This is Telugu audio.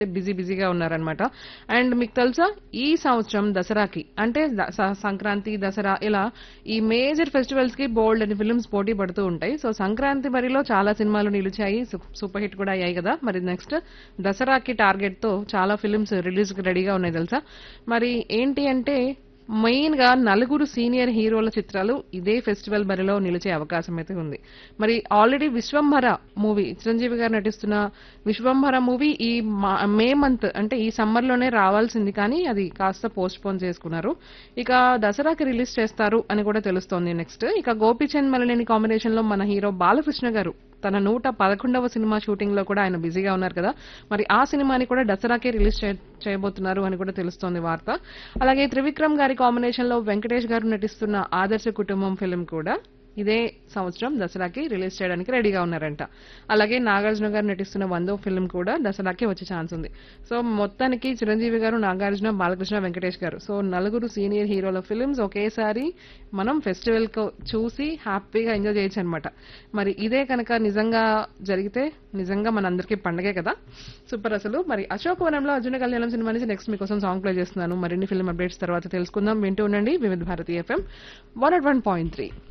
బిజీ బిజీగా ఉన్నారనమాట అండ్ మీకు తెలుసా ఈ సంవత్సరం దసరాకి అంటే ద- స- సంక్రాంతి దసరా ఇలా ఈ మేజర్ ఫెస్టివల్స్ కి బోల్డ్ అని ఫిల్మ్స్ పోటీ పడుతూ ఉంటాయి సో సంక్రాంతి బరిలో చాలా సినిమాలు నిలిచాయి సు- సూపర్ హిట్ కూడా అయ్యాయి కదా మరి నెక్స్ట్ దసరాకి టార్గెట్ తో చాలా ఫిల్మ్స్ రిలీజ్ కి రెడీగా ఉన్నాయి తెలుసా మరి ఏంటి అంటే మెయిన్ గా నలుగురు సీనియర్ హీరోల చిత్రాలు ఇదే ఫెస్టివల్ బరిలో నిలిచే అవకాశం అయితే ఉంది మరి ఆల్రెడీ విశ్వంభర మూవీ చిరంజీవి గారు నటిస్తున్న విశ్వంభర మూవీ ఈ మా- మే మంత్ అంటే ఈ సమ్మర్ లోనే రావాల్సింది కానీ అది కాస్త పోస్ట్ పోన్ చేసుకున్నారు ఇక దసరాకి రిలీజ్ చేస్తారు అని కూడా తెలుస్తోంది నెక్స్ట్ ఇక గోపీచంద్ మలినేని కాంబినేషన్ లో మన హీరో బాలకృష్ణ గారు తన నూట పదకొండవ సినిమా షూటింగ్ లో కూడా ఆయన బిజీగా ఉన్నారు కదా మరి ఆ సినిమాని కూడా దసరాకే రిలీజ్ చే- చేయబోతున్నారు అని కూడా తెలుస్తోంది వార్త అలాగే త్రివిక్రమ్ గారి కాంబినేషన్ లో వెంకటేష్ గారు నటిస్తున్న ఆదర్శ కుటుంబం ఫిల్మ్ కూడా ఇదే సంవత్సరం దసరాకి రిలీజ్ చేయడానికి రెడీగా ఉన్నారంట అలాగే నాగార్జున గారు నటిస్తున్న వందో ఫిల్మ్ కూడా దసరాకి వచ్చే ఛాన్స్ ఉంది సో మొత్తానికి చిరంజీవి గారు నాగార్జున బాలకృష్ణ వెంకటేష్ గారు సో నలుగురు సీనియర్ హీరోల ఫిల్మ్స్ ఒకేసారి మనం ఫెస్టివల్ చూసి హ్యాపీగా ఎంజాయ్ చేయొచ్చు అనమాట మరి ఇదే కనుక నిజంగా జరిగితే నిజంగా మనందరికీ పండగే కదా సూపర్ అసలు మరి అశోక్ వనంలో అర్జున కళ్యాణం సినిమా నుంచి నెక్స్ట్ మీకోసం సాంగ్ ప్లే చేస్తున్నాను మరిన్ని ఫిల్మ్ అప్డేట్స్ తర్వాత తెలుసుకుందాం వింటూ ఉండండి Vividh Bharati FM one at one point three